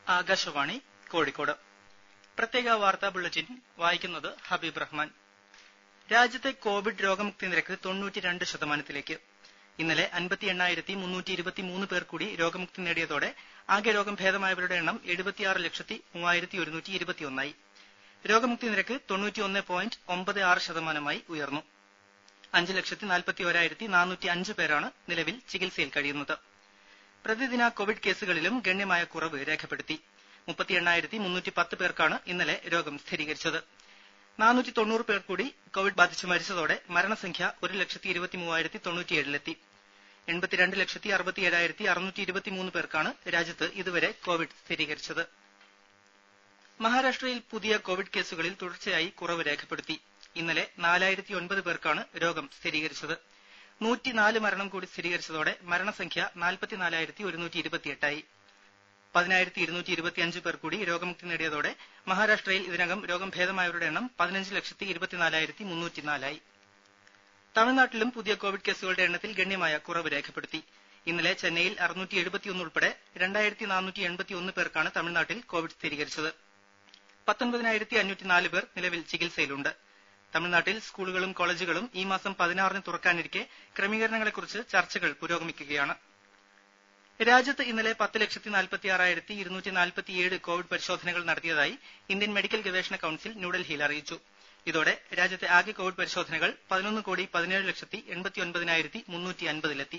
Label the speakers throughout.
Speaker 1: ആകാശവാണി കോഴിക്കോട് പ്രത്യേക വാർത്താ ബുള്ളറ്റിൻ വായിക്കുന്നത് ഹബീബ് റഹ്മാൻ രാജ്യത്തെ കോവിഡ് രോഗമുക്തി നിരക്ക് തൊണ്ണൂറ്റിരണ്ട് ശതമാനത്തിലേക്ക് ഇന്നലെ അൻപത്തി എണ്ണായിരത്തി മുന്നൂറ്റി ഇരുപത്തിമൂന്ന് പേർ കൂടി രോഗമുക്തി നേടിയതോടെ ആകെ രോഗം ഭേദമായവരുടെ എണ്ണം എഴുപത്തിയാറ് ലക്ഷത്തി മൂവായിരത്തി ഒരുന്നൂറ്റി ഇരുപത്തിയൊന്നായി രോഗമുക്തി നിരക്ക് തൊണ്ണൂറ്റിയൊന്ന് പോയിന്റ് ഒമ്പത് ആറ് ശതമാനമായി ഉയർന്നു അഞ്ച് ലക്ഷത്തി നാൽപ്പത്തി ഒരായിരത്തി നാനൂറ്റി അഞ്ച് പേരാണ് നിലവിൽ ചികിത്സയിൽ കഴിയുന്നത് പ്രതിദിന കോവിഡ് കേസുകളിലും ഗണ്യമായ കുറവ് രേഖപ്പെടുത്തി മുപ്പത്തി എണ്ണായിരത്തി മുന്നൂറ്റി പത്ത് പേർക്കാണ് ഇന്നലെ രോഗം സ്ഥിരീകരിച്ചത് നാനൂറ്റി തൊണ്ണൂറ് പേർ കൂടി കോവിഡ് ബാധിച്ച് മരിച്ചതോടെ മരണസംഖ്യ ഒരു ലക്ഷത്തി ഇരുപത്തി മൂവായിരത്തി തൊണ്ണൂറ്റിയേഴിലെത്തി എൺപത്തിരണ്ട് ലക്ഷത്തി അറുപത്തിയേഴായിരത്തി അറുന്നൂറ്റി ഇരുപത്തിമൂന്ന് പേർക്കാണ് രാജ്യത്ത് ഇതുവരെ കോവിഡ് സ്ഥിരീകരിച്ചത് മഹാരാഷ്ട്രയിൽ പുതിയ കോവിഡ് കേസുകളിൽ തുടർച്ചയായി കുറവ് രേഖപ്പെടുത്തി ഇന്നലെ നാലായിരത്തി ഒൻപത് പേർക്കാണ് രോഗം സ്ഥിരീകരിച്ചത് നൂറ്റിനാല് മരണം കൂടി സ്ഥിരീകരിച്ചതോടെ മരണസംഖ്യ നാൽപ്പത്തിനാലായിരത്തി ഒരുന്നൂറ്റി ഇരുപത്തിയെട്ടായി പതിനായിരത്തി ഇരുന്നൂറ്റി ഇരുപത്തിയഞ്ച് പേർ കൂടി രോഗമുക്തി നേടിയതോടെ മഹാരാഷ്ട്രയിൽ ഇതിനകം രോഗം ഭേദമായവരുടെ എണ്ണം പതിനഞ്ച് ലക്ഷത്തി ഇരുപത്തിനാലായിരത്തി മുന്നൂറ്റിനാലായി തമിഴ്നാട്ടിലും പുതിയ കോവിഡ് കേസുകളുടെ എണ്ണത്തിൽ ഗണ്യമായ കുറവ് രേഖപ്പെടുത്തി ഇന്നലെ ചെന്നൈയിൽ അറുന്നൂറ്റി എഴുപത്തിയൊന്ന് ഉൾപ്പെടെ രണ്ടായിരത്തി നാനൂറ്റി എൺപത്തിയൊന്ന് പേർക്കാണ് തമിഴ്നാട്ടിൽ കോവിഡ് സ്ഥിരീകരിച്ചത് പത്തൊൻപതിനായിരത്തി അഞ്ഞൂറ്റി നാല് പേർ നിലവിൽ ചികിത്സയിലുണ്ട് തമിഴ്നാട്ടിൽ സ്കൂളുകളും കോളേജുകളും ഈ മാസം പതിനാറിന് തുറക്കാനിരിക്കെ ക്രമീകരണങ്ങളെക്കുറിച്ച് ചർച്ചകൾ പുരോഗമിക്കുകയാണ് രാജ്യത്ത് ഇന്നലെ പത്ത് ലക്ഷത്തി നാൽപ്പത്തി ആറായിരത്തി ഇരുന്നൂറ്റി നാൽപ്പത്തിയേഴ് കോവിഡ് പരിശോധനകൾ നടത്തിയതായി ഇന്ത്യൻ മെഡിക്കൽ ഗവേഷണ കൌൺസിൽ ന്യൂഡൽഹിയിൽ അറിയിച്ചു ഇതോടെ രാജ്യത്തെ ആകെ കോവിഡ് പരിശോധനകൾ പതിനൊന്ന് കോടി പതിനേഴ് ലക്ഷത്തി എൺപത്തി ഒൻപതിനായിരത്തി മുന്നൂറ്റി അൻപതിലെത്തി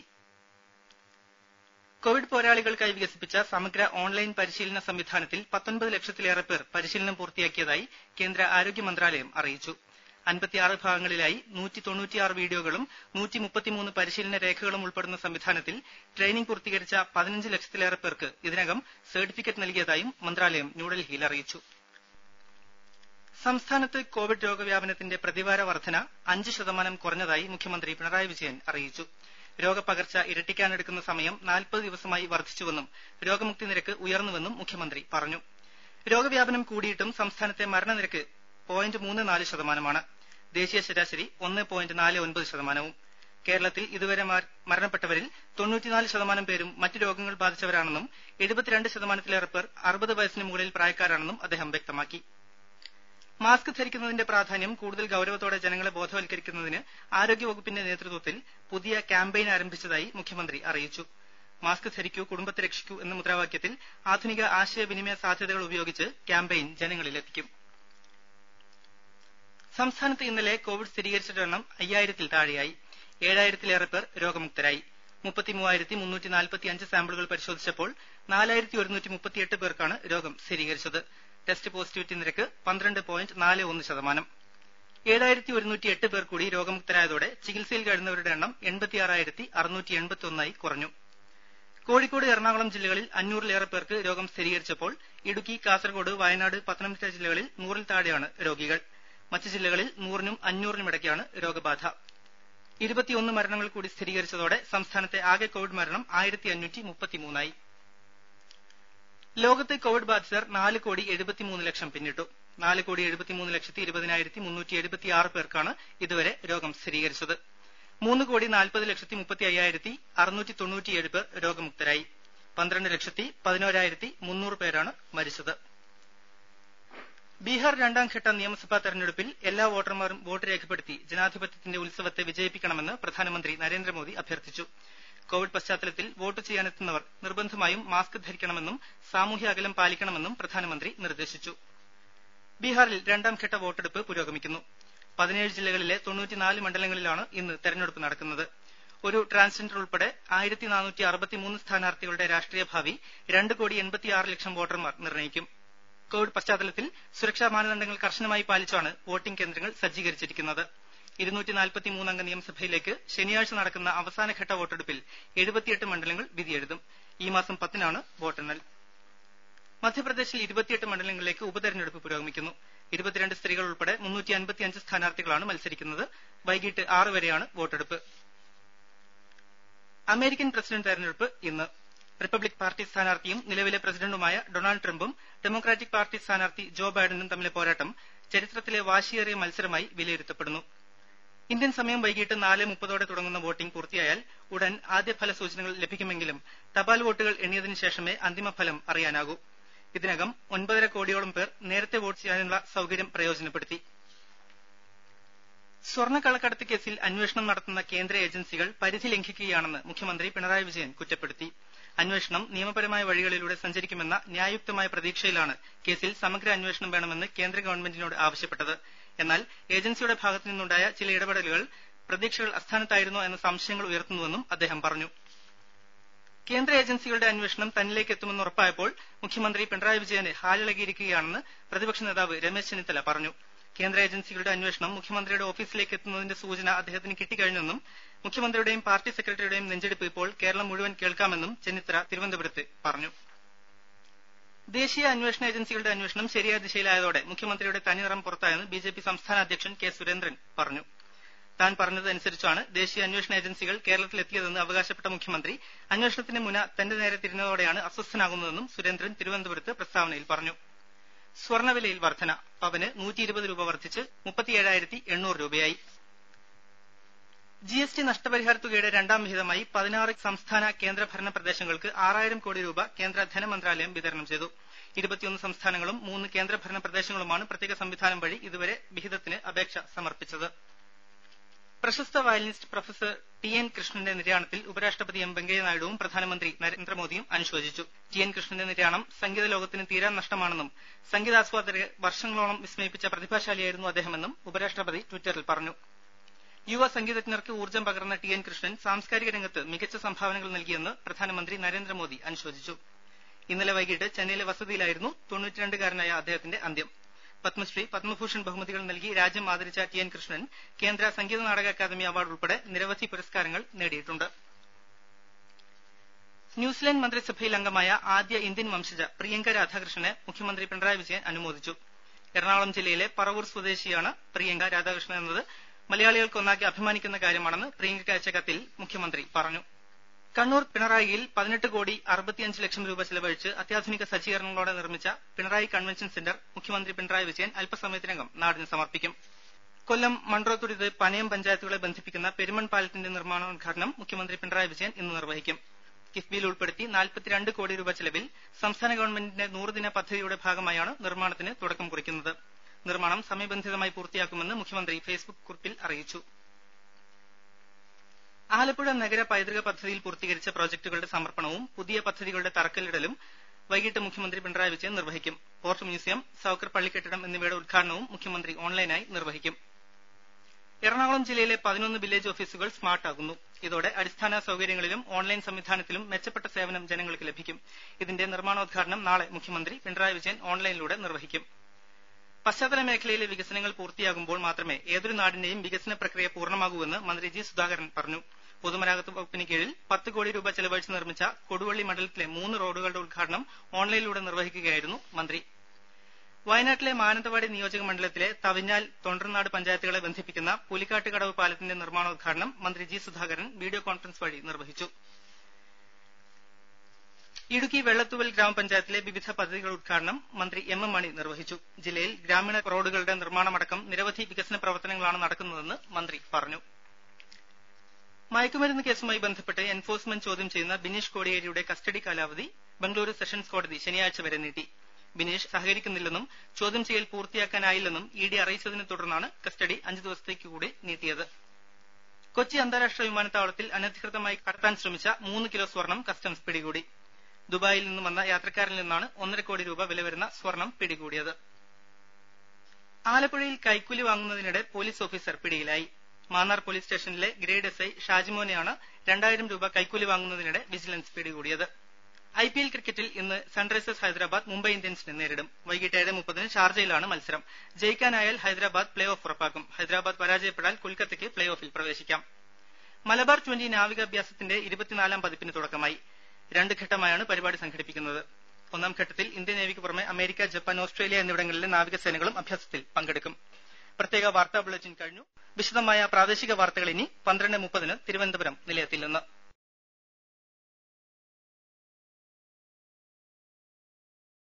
Speaker 1: കോവിഡ് പോരാളികൾക്കായി വികസിപ്പിച്ച സമഗ്ര ഓൺലൈൻ പരിശീലന സംവിധാനത്തിൽ പത്തൊൻപത് ലക്ഷത്തിലേറെ പേർ പരിശീലനം പൂർത്തിയാക്കിയതായി കേന്ദ്ര ആരോഗ്യ മന്ത്രാലയം അറിയിച്ചു അൻപത്തിയാറ് ഭാഗങ്ങളിലായി നൂറ്റി തൊണ്ണൂറ്റിയാറ് വീഡിയോകളും നൂറ്റി മുപ്പത്തിമൂന്ന് പരിശീലന രേഖകളും ഉൾപ്പെടുന്ന സംവിധാനത്തിൽ ട്രെയിനിംഗ് പൂർത്തീകരിച്ച പതിനഞ്ച് ലക്ഷത്തിലേറെ പേർക്ക് ഇതിനകം സർട്ടിഫിക്കറ്റ് നൽകിയതായും മന്ത്രാലയം ന്യൂഡൽഹിയിൽ അറിയിച്ചു സംസ്ഥാനത്ത് കോവിഡ് രോഗവ്യാപനത്തിന്റെ പ്രതിവാര വർധന അഞ്ച് ശതമാനം കുറഞ്ഞതായി മുഖ്യമന്ത്രി പിണറായി വിജയൻ അറിയിച്ചു രോഗപകർച്ച ഇരട്ടിക്കാനെടുക്കുന്ന സമയം നാൽപ്പത് ദിവസമായി വർദ്ധിച്ചുവെന്നും രോഗമുക്തി നിരക്ക് ഉയർന്നുവെന്നും മുഖ്യമന്ത്രി പറഞ്ഞു രോഗവ്യാപനം കൂടിയിട്ടും സംസ്ഥാനത്തെ മരണനിരക്ക് പോയിന്റ് മൂന്ന് നാല് ശതമാനമാണ് ദേശീയ ശരാശരി ഒന്ന് പോയിന്റ് നാല് ഒൻപത് ശതമാനവും കേരളത്തിൽ ഇതുവരെ മരണപ്പെട്ടവരിൽ തൊണ്ണൂറ്റിനാല് ശതമാനം പേരും മറ്റു രോഗങ്ങൾ ബാധിച്ചവരാണെന്നും എഴുപത്തിരണ്ട് ശതമാനത്തിലേറെ പേർ അറുപത് വയസ്സിന് മുകളിൽ പ്രായക്കാരാണെന്നും അദ്ദേഹം വ്യക്തമാക്കി മാസ്ക് ധരിക്കുന്നതിന്റെ പ്രാധാന്യം കൂടുതൽ ഗൌരവത്തോടെ ജനങ്ങളെ ബോധവൽക്കരിക്കുന്നതിന് ആരോഗ്യവകുപ്പിന്റെ നേതൃത്വത്തിൽ പുതിയ ക്യാമ്പയിൻ ആരംഭിച്ചതായി മുഖ്യമന്ത്രി അറിയിച്ചു മാസ്ക് ധരിക്കൂ കുടുംബത്തെ രക്ഷിക്കൂ എന്ന മുദ്രാവാക്യത്തിൽ ആധുനിക ആശയവിനിമയ സാധ്യതകൾ ഉപയോഗിച്ച് ക്യാമ്പയിൻ ജനങ്ങളിലെത്തിക്കും സംസ്ഥാനത്ത് ഇന്നലെ കോവിഡ് സ്ഥിരീകരിച്ചവരുടെ എണ്ണം അയ്യായിരത്തിൽ താഴെയായി ഏഴായിരത്തിലേറെ പേർ രോഗമുക്തരായി മുപ്പത്തിമൂവായിരത്തി മുന്നൂറ്റി നാൽപ്പത്തി അഞ്ച് സാമ്പിളുകൾ പരിശോധിച്ചപ്പോൾ നാലായിരത്തി ഒരുന്നൂറ്റി മുപ്പത്തിയെട്ട് പേർക്കാണ് രോഗം സ്ഥിരീകരിച്ചത് ടെസ്റ്റ് പോസിറ്റിവിറ്റി നിരക്ക് പന്ത്രണ്ട് പോയിന്റ് നാല് ഒന്ന് ശതമാനം ഏഴായിരത്തി ഒരുന്നൂറ്റി എട്ട് പേർ കൂടി രോഗമുക്തരായതോടെ ചികിത്സയിൽ കഴിയുന്നവരുടെ എണ്ണം എൺപത്തിയാറായിരത്തി അറുന്നൂറ്റി എൺപത്തിയൊന്നായി കുറഞ്ഞു കോഴിക്കോട് എറണാകുളം ജില്ലകളിൽ അഞ്ഞൂറിലേറെ പേർക്ക് രോഗം സ്ഥിരീകരിച്ചപ്പോൾ ഇടുക്കി കാസർഗോഡ് വയനാട് പത്തനംതിട്ട ജില്ലകളിൽ നൂറിൽ താഴെയാണ് രോഗികൾ മറ്റ് ജില്ലകളിൽ നൂറിനും അഞ്ഞൂറിനുമിടയ്ക്കാണ് രോഗബാധ ഇരുപത്തിയൊന്ന് മരണങ്ങൾ കൂടി സ്ഥിരീകരിച്ചതോടെ സംസ്ഥാനത്തെ ആകെ കോവിഡ് മരണം ആയിരത്തി അഞ്ഞൂറ്റി മുപ്പത്തിമൂന്നായി ലോകത്ത് കോവിഡ് ബാധിതർ നാല് കോടി എഴുപത്തിമൂന്ന് ലക്ഷം പിന്നിട്ടു നാല് കോടി എഴുപത്തിമൂന്ന് ലക്ഷത്തി ഇരുപതിനായിരത്തി മുന്നൂറ്റി എഴുപത്തിയാറ് പേർക്കാണ് ഇതുവരെ രോഗം സ്ഥിരീകരിച്ചത് മൂന്ന് കോടി നാൽപ്പത് ലക്ഷത്തി മുപ്പത്തി അയ്യായിരത്തി അറുന്നൂറ്റി തൊണ്ണൂറ്റിയേഴ് പേർ രോഗമുക്തരായി പന്ത്രണ്ട് ലക്ഷത്തി പതിനോരായിരത്തി മുന്നൂറ് പേരാണ് മരിച്ചത് ബീഹാർ രണ്ടാംഘട്ട നിയമസഭാ തെരഞ്ഞെടുപ്പിൽ എല്ലാ വോട്ടർമാരും വോട്ട് രേഖപ്പെടുത്തി ജനാധിപത്യത്തിന്റെ ഉത്സവത്തെ വിജയിപ്പിക്കണമെന്ന് പ്രധാനമന്ത്രി നരേന്ദ്രമോദി അഭ്യർത്ഥിച്ചു കോവിഡ് പശ്ചാത്തലത്തിൽ വോട്ട് ചെയ്യാനെത്തുന്നവർ നിർബന്ധമായും മാസ്ക് ധരിക്കണമെന്നും സാമൂഹ്യ അകലം പാലിക്കണമെന്നും പ്രധാനമന്ത്രി നിർദ്ദേശിച്ചു ബീഹാറിൽ രണ്ടാംഘട്ട വോട്ടെടുപ്പ് പുരോഗമിക്കുന്നു പതിനേഴ് ജില്ലകളിലെ തൊണ്ണൂറ്റിനാല് മണ്ഡലങ്ങളിലാണ് ഇന്ന് തെരഞ്ഞെടുപ്പ് നടക്കുന്നത് ഒരു ട്രാൻസ്ജെൻഡർ ഉൾപ്പെടെ ആയിരത്തി നാനൂറ്റി അറുപത്തിമൂന്ന് സ്ഥാനാർത്ഥികളുടെ രാഷ്ട്രീയ ഭാവി രണ്ട് കോടി എൺപത്തിയാറ് ലക്ഷം വോട്ടർമാർ നിർണ്ണയിക്കും കോവിഡ് പശ്ചാത്തലത്തിൽ സുരക്ഷാ മാനദണ്ഡങ്ങൾ കർശനമായി പാലിച്ചാണ് വോട്ടിംഗ് കേന്ദ്രങ്ങൾ സജ്ജീകരിച്ചിരിക്കുന്നത് അംഗ നിയമസഭയിലേക്ക് ശനിയാഴ്ച നടക്കുന്ന അവസാനഘട്ട വോട്ടെടുപ്പിൽ എഴുപത്തിയെട്ട് മണ്ഡലങ്ങൾ വിധിയെഴുതും ഈ മാസം പത്തിനാണ് വോട്ടെണ്ണൽ മധ്യപ്രദേശിൽ ഇരുപത്തിയെട്ട് മണ്ഡലങ്ങളിലേക്ക് ഉപതെരഞ്ഞെടുപ്പ് പുരോഗമിക്കുന്നു ഇരുപത്തിരണ്ട് സ്ത്രീകൾ ഉൾപ്പെടെ മുന്നൂറ്റി അൻപത്തിയഞ്ച് സ്ഥാനാർത്ഥികളാണ് മത്സരിക്കുന്നത് വൈകിട്ട് ആറ് വരെയാണ് വോട്ടെടുപ്പ് അമേരിക്കൻ പ്രസിഡന്റ് തെരഞ്ഞെടുപ്പ് ഇന്ന് റിപ്പബ്ലിക് പാർട്ടി സ്ഥാനാർത്ഥിയും നിലവിലെ പ്രസിഡന്റുമായ ഡൊണാൾഡ് ട്രംപും ഡെമോക്രാറ്റിക് പാർട്ടി സ്ഥാനാർത്ഥി ജോ ബൈഡനും തമ്മിലെ പോരാട്ടം ചരിത്രത്തിലെ വാശിയേറിയ മത്സരമായി വിലയിരുത്തപ്പെടുന്നു ഇന്ത്യൻ സമയം വൈകിട്ട് നാല് മുപ്പതോടെ തുടങ്ങുന്ന വോട്ടിംഗ് പൂർത്തിയായാൽ ഉടൻ ആദ്യ ഫല സൂചനകൾ ലഭിക്കുമെങ്കിലും തപാൽ വോട്ടുകൾ എണ്ണിയതിനു ശേഷമേ അന്തിമ ഫലം അറിയാനാകൂ ഇതിനകം ഒൻപതര കോടിയോളം പേർ നേരത്തെ വോട്ട് ചെയ്യാനുള്ള സൌകര്യം പ്രയോജനപ്പെടുത്തി സ്വർണ്ണക്കള്ളക്കടത്ത് കേസിൽ അന്വേഷണം നടത്തുന്ന കേന്ദ്ര ഏജൻസികൾ പരിധി ലംഘിക്കുകയാണെന്ന് മുഖ്യമന്ത്രി പിണറായി വിജയൻ കുറ്റപ്പെടുത്തി അന്വേഷണം നിയമപരമായ വഴികളിലൂടെ സഞ്ചരിക്കുമെന്ന ന്യായയുക്തമായ പ്രതീക്ഷയിലാണ് കേസിൽ സമഗ്ര അന്വേഷണം വേണമെന്ന് കേന്ദ്ര ഗവൺമെന്റിനോട് ആവശ്യപ്പെട്ടത് എന്നാൽ ഏജൻസിയുടെ ഭാഗത്തു നിന്നുണ്ടായ ചില ഇടപെടലുകൾ പ്രതീക്ഷകൾ അസ്ഥാനത്തായിരുന്നോ എന്ന സംശയങ്ങൾ ഉയർത്തുന്നുവെന്നും അദ്ദേഹം പറഞ്ഞു കേന്ദ്ര ഏജൻസികളുടെ അന്വേഷണം തന്നിലേക്ക് എത്തുമെന്ന് ഉറപ്പായപ്പോൾ മുഖ്യമന്ത്രി പിണറായി വിജയന് ഹാലിളകിയിരിക്കുകയാണെന്ന് പ്രതിപക്ഷ നേതാവ് രമേശ് ചെന്നിത്തല പറഞ്ഞു കേന്ദ്ര ഏജൻസികളുടെ അന്വേഷണം മുഖ്യമന്ത്രിയുടെ ഓഫീസിലേക്ക് എത്തുന്നതിന്റെ സൂചന അദ്ദേഹത്തിന് കിട്ടിക്കഴിഞ്ഞെന്നും മുഖ്യമന്ത്രിയുടെയും പാർട്ടി സെക്രട്ടറിയുടെയും നെഞ്ചെടുപ്പ് ഇപ്പോൾ കേരളം മുഴുവൻ കേൾക്കാമെന്നും ചെന്നിത്തല തിരുവനന്തപുരത്ത് പറഞ്ഞു ദേശീയ അന്വേഷണ ഏജൻസികളുടെ അന്വേഷണം ശരിയായ ദിശയിലായതോടെ മുഖ്യമന്ത്രിയുടെ തനിനിറം പുറത്തായെന്ന് ബി ജെ പി സംസ്ഥാന അധ്യക്ഷൻ കെ സുരേന്ദ്രൻ പറഞ്ഞു താൻ പറഞ്ഞതനുസരിച്ചാണ് ദേശീയ അന്വേഷണ ഏജൻസികൾ കേരളത്തിലെത്തിയതെന്ന് അവകാശപ്പെട്ട മുഖ്യമന്ത്രി അന്വേഷണത്തിന്റെ മുന തന്റെ നേരെ തിരിഞ്ഞതോടെയാണ് അസ്വസ്ഥനാകുന്നതെന്നും സുരേന്ദ്രൻ തിരുവനന്തപുരത്ത് പ്രസ്താവനയിൽ പറഞ്ഞു സ്വർണ്ണവിലയിൽ വർധന പവന് നൂറ്റി ഇരുപത് രൂപ വർദ്ധിച്ച് മുപ്പത്തിയേഴായിരത്തി എണ്ണൂറ് രൂപയായി ജി എസ് ടി നഷ്ടപരിഹാര തുകയുടെ രണ്ടാം വിഹിതമായി പതിനാറ് സംസ്ഥാന കേന്ദ്രഭരണ പ്രദേശങ്ങൾക്ക് ആറായിരം കോടി രൂപ കേന്ദ്ര ധനമന്ത്രാലയം വിതരണം ചെയ്തു ഇരുപത്തിയൊന്ന് സംസ്ഥാനങ്ങളും മൂന്ന് കേന്ദ്രഭരണ പ്രദേശങ്ങളുമാണ് പ്രത്യേക സംവിധാനം വഴി ഇതുവരെ വിഹിതത്തിന് അപേക്ഷ സമർപ്പിച്ചത് പ്രശസ്ത വയലിനിസ്റ്റ് പ്രൊഫസർ ടി എൻ കൃഷ്ണന്റെ നിര്യാണത്തിൽ ഉപരാഷ്ട്രപതി എം വെങ്കയ്യനായിഡുവും പ്രധാനമന്ത്രി നരേന്ദ്രമോദിയും അനുശോചിച്ചു ടി എൻ കൃഷ്ണന്റെ നിര്യാണം സംഗീത ലോകത്തിന് തീരാ നഷ്ടമാണെന്നും സംഗീതാസ്വാദകരെ വർഷങ്ങളോളം വിസ്മയിപ്പിച്ച പ്രതിഭാശാലിയായിരുന്നു അദ്ദേഹമെന്നും ഉപരാഷ്ട്രപതി ട്വിറ്ററിൽ പറഞ്ഞു യുവ സംഗീതജ്ഞർക്ക് ഊർജ്ജം പകർന്ന ടി എൻ കൃഷ്ണൻ സാംസ്കാരിക രംഗത്ത് മികച്ച സംഭാവനകൾ നൽകിയെന്ന് പ്രധാനമന്ത്രി നരേന്ദ്രമോദി അനുശോചിച്ചു ഇന്നലെ വൈകിട്ട് ചെന്നൈയിലെ വസതിയിലായിരുന്നു തൊണ്ണൂറ്റിരണ്ടുകാരനായ അദ്ദേഹത്തിന്റെ അന്ത്യം പത്മശ്രീ പത്മഭൂഷൺ ബഹുമതികൾ നൽകി രാജ്യം ആദരിച്ച ടി എൻ കൃഷ്ണൻ കേന്ദ്ര സംഗീത നാടക അക്കാദമി അവാർഡ് ഉൾപ്പെടെ നിരവധി പുരസ്കാരങ്ങൾ നേടിയിട്ടുണ്ട് ന്യൂസിലൻഡ് മന്ത്രിസഭയിൽ അംഗമായ ആദ്യ ഇന്ത്യൻ വംശജ പ്രിയങ്ക രാധാകൃഷ്ണനെ മുഖ്യമന്ത്രി പിണറായി വിജയൻ അനുമോദിച്ചു എറണാകുളം ജില്ലയിലെ പറവൂർ സ്വദേശിയാണ് പ്രിയങ്ക രാധാകൃഷ്ണൻ എന്നത് മലയാളികൾക്കൊന്നാക്കി അഭിമാനിക്കുന്ന കാര്യമാണെന്ന് പ്രിയങ്കയ്ക്ക് അയച്ച കത്തിൽ മുഖ്യമന്ത്രി പറഞ്ഞു കണ്ണൂർ പിണറായിയിൽ പതിനെട്ട് കോടി അറുപത്തിയഞ്ച് ലക്ഷം രൂപ ചെലവഴിച്ച് അത്യാധുനിക സജ്ജീകരണങ്ങളോടെ നിർമ്മിച്ച പിണറായി കൺവെൻഷൻ സെന്റർ മുഖ്യമന്ത്രി പിണറായി വിജയൻ അല്പസമയത്തിനകം നാടിന് സമർപ്പിക്കും കൊല്ലം മൺട്രോത്തുരുത് പനയം പഞ്ചായത്തുകളെ ബന്ധിപ്പിക്കുന്ന പെരുമൺ പാലത്തിന്റെ നിർമ്മാണോദ്ഘാടനം മുഖ്യമന്ത്രി പിണറായി വിജയൻ ഇന്ന് നിർവഹിക്കും കിഫ്ബിയിൽ ഉൾപ്പെടുത്തി നാൽപ്പത്തിരണ്ട് കോടി രൂപ ചെലവിൽ സംസ്ഥാന ഗവൺമെന്റിന്റെ നൂറുദിന പദ്ധതിയുടെ ഭാഗമായാണ് നിർമ്മാണത്തിന് തുടക്കം കുറിക്കുന്നത് നിർമ്മാണം സമയബന്ധിതമായി പൂർത്തിയാക്കുമെന്ന് മുഖ്യമന്ത്രി ഫേസ്ബുക്ക് കുറിപ്പിൽ അറിയിച്ചു ആലപ്പുഴ നഗര പൈതൃക പദ്ധതിയിൽ പൂർത്തീകരിച്ച പ്രോജക്ടുകളുടെ സമർപ്പണവും പുതിയ പദ്ധതികളുടെ തറക്കല്ലിടലും വൈകിട്ട് മുഖ്യമന്ത്രി പിണറായി വിജയൻ നിർവഹിക്കും പോർട്ട് മ്യൂസിയം സൌക്കർ പള്ളിക്കെട്ടിടം എന്നിവയുടെ ഉദ്ഘാടനവും മുഖ്യമന്ത്രി ഓൺലൈനായി നിർവഹിക്കും എറണാകുളം ജില്ലയിലെ പതിനൊന്ന് വില്ലേജ് ഓഫീസുകൾ സ്മാർട്ടാകുന്നു ഇതോടെ അടിസ്ഥാന സൌകര്യങ്ങളിലും ഓൺലൈൻ സംവിധാനത്തിലും മെച്ചപ്പെട്ട സേവനം ജനങ്ങൾക്ക് ലഭിക്കും ഇതിന്റെ നിർമ്മാണോദ്ഘാടനം നാളെ മുഖ്യമന്ത്രി പിണറായി വിജയൻ ഓൺലൈനിലൂടെ നിർവഹിക്കും പശ്ചാത്തല മേഖലയിലെ വികസനങ്ങൾ പൂർത്തിയാകുമ്പോൾ മാത്രമേ ഏതൊരു നാടിന്റെയും വികസന പ്രക്രിയ പൂർണ്ണമാകൂവെന്ന് മന്ത്രി ജി സുധാകരൻ പറഞ്ഞു പൊതുമരാമത്ത് വകുപ്പിന് കീഴിൽ പത്ത് കോടി രൂപ ചെലവഴിച്ച് നിർമ്മിച്ച കൊടുവള്ളി മണ്ഡലത്തിലെ മൂന്ന് റോഡുകളുടെ ഉദ്ഘാടനം ഓൺലൈനിലൂടെ നിർവഹിക്കുകയായിരുന്നു മന്ത്രി വയനാട്ടിലെ മാനന്തവാടി നിയോജക മണ്ഡലത്തിലെ തവിഞ്ഞാൽ തൊണ്ടർനാട് പഞ്ചായത്തുകളെ ബന്ധിപ്പിക്കുന്ന പുലിക്കാട്ടുകടവ് പാലത്തിന്റെ നിർമ്മാണോദ്ഘാടനം മന്ത്രി ജി സുധാകരൻ വീഡിയോ കോൺഫറൻസ് വഴി നിർവഹിച്ചു ഇടുക്കി വെള്ളത്തുവൽ ഗ്രാമപഞ്ചായത്തിലെ വിവിധ പദ്ധതികളുടെ ഉദ്ഘാടനം മന്ത്രി എം എം മണി നിർവഹിച്ചു ജില്ലയിൽ ഗ്രാമീണ റോഡുകളുടെ നിർമ്മാണമടക്കം നിരവധി വികസന പ്രവർത്തനങ്ങളാണ് നടക്കുന്നതെന്ന് മന്ത്രി പറഞ്ഞു മയക്കുമരുന്ന് കേസുമായി ബന്ധപ്പെട്ട് എൻഫോഴ്സ്മെന്റ് ചോദ്യം ചെയ്യുന്ന ബിനീഷ് കോടിയേരിയുടെ കസ്റ്റഡി കാലാവധി ബംഗളൂരു സെഷൻസ് കോടതി ശനിയാഴ്ച വരെ നീട്ടി ബിനീഷ് സഹകരിക്കുന്നില്ലെന്നും ചോദ്യം ചെയ്യൽ പൂർത്തിയാക്കാനായില്ലെന്നും ഇ ഡി അറിയിച്ചതിനെ തുടർന്നാണ് കസ്റ്റഡി അഞ്ച് ദിവസത്തേക്ക് കൂടി നീട്ടിയത് കൊച്ചി അന്താരാഷ്ട്ര വിമാനത്താവളത്തിൽ അനധികൃതമായി കടത്താൻ ശ്രമിച്ച മൂന്ന് കിലോ സ്വർണം കസ്റ്റംസ് പിടികൂടി ദുബായിൽ നിന്നും വന്ന യാത്രക്കാരിൽ നിന്നാണ് ഒന്നര കോടി രൂപ വില വരുന്ന സ്വർണം പിടികൂടിയത് ആലപ്പുഴയിൽ കൈക്കൂലി വാങ്ങുന്നതിനിടെ പോലീസ് ഓഫീസർ പിടിയിലായി മാന്നാർ പോലീസ് സ്റ്റേഷനിലെ ഗ്രേഡ് എസ് ഐ ഷാജിമോനെയാണ് രണ്ടായിരം രൂപ കൈക്കൂലി വാങ്ങുന്നതിനിടെ വിജിലൻസ് പിടികൂടിയത് ഐ പി എൽ ക്രിക്കറ്റിൽ ഇന്ന് സൺറൈസേഴ്സ് ഹൈദരാബാദ് മുംബൈ ഇന്ത്യൻസിനെ നേരിടും വൈകിട്ട് ഏഴ് മുപ്പതിന് ഷാർജയിലാണ് മത്സരം ജയിക്കാനായാൽ ഹൈദരാബാദ് പ്ലേ ഓഫ് ഉറപ്പാക്കും ഹൈദരാബാദ് പരാജയപ്പെട്ടാൽ കൊൽക്കത്തയ്ക്ക് പ്ലേ ഓഫിൽ പ്രവേശിക്കാം മലബാർ ട്വന്റി നാവികാഭ്യാസത്തിന്റെ ഇരുപത്തിനാലാം പതിപ്പിന് തുടക്കമായി രണ്ട് ഘട്ടമായാണ് പരിപാടി സംഘടിപ്പിക്കുന്നത് ഒന്നാം ഘട്ടത്തിൽ ഇന്ത്യൻ നേവിക്ക് പുറമെ അമേരിക്ക ജപ്പാൻ ഓസ്ട്രേലിയ എന്നിവിടങ്ങളിലെ നാവികസേനകളും അഭ്യാസത്തിൽ പങ്കെടുക്കും പ്രത്യേക വാർത്താ ബുള്ളറ്റിൻ കഴിഞ്ഞു വിശദമായ പ്രാദേശിക വാർത്തകൾ ഇനി പന്ത്രണ്ട് മുപ്പതിന് തിരുവനന്തപുരം നിലയത്തിൽ നിന്ന്